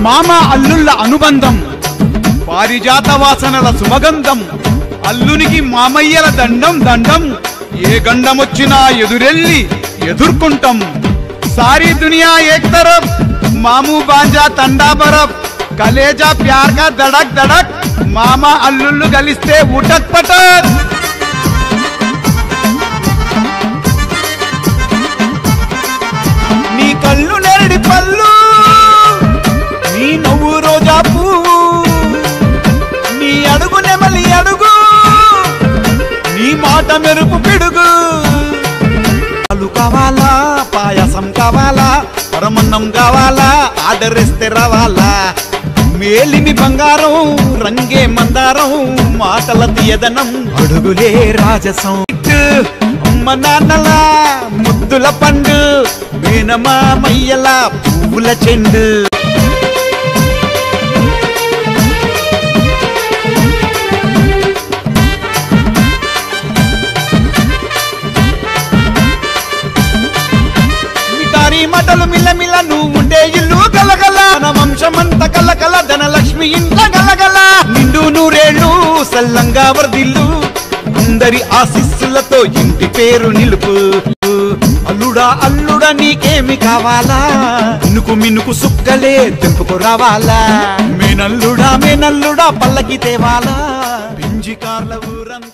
మామ అల్లుళ్ళ అనుబంధం పారిజాత వాసనల సుమగంధం అల్లునికి మామయ్యల దండం దండం ఏ గండమొచ్చినా ఎదురెళ్ళి ఎదుర్కొంటాం సారీ దునియా ఏక్ తరఫ్ మామూ బాంజా తండా బరఫ్ కలేజా ప్యార్ కా దడక్ దడక్ మామ అల్లుళ్ళు కలిస్తే ఉటక్ పటక్ నీ కళ్ళు నెరడి పళ్ళు నీ నవ్వు రోజా పువ్వు నీ అడుగు నెమలి అడుగు నీ మాట మెరుపు పిడుగు పాలు కావాలా పాయసం కావాలా పరమన్నం కావాలా ఆర్డర్ ఇస్తే రావాలా మేలిమి బంగారం రంగే మందారం మాటల తీయదనం అడుగులే రాజసం అమ్మ నాన్నల ముద్దుల పండు మేనమామయ్యల పువ్వుల చెండు మిటారి మటలు మిల్లమిల్ల నువ్వు ఉండే ఇల్లు గలగల మన వంశమంత కలకల ధనలక్ష్మి ఇంట గలగల నిండు నూరేళ్ళు సల్లంగా వర్దిల్లు అందరి ఆశీస్సులతో ఇంటి పేరు నిలుపు అల్లుడా అల్లుడా నీకేమి కావాలా మినుకు మినుకు సుక్కలే తెంపుకు రావాలా మేనల్లుడా మేనల్లుడా పల్లకి తేవాలా పింజి కార్ల ఊరంతా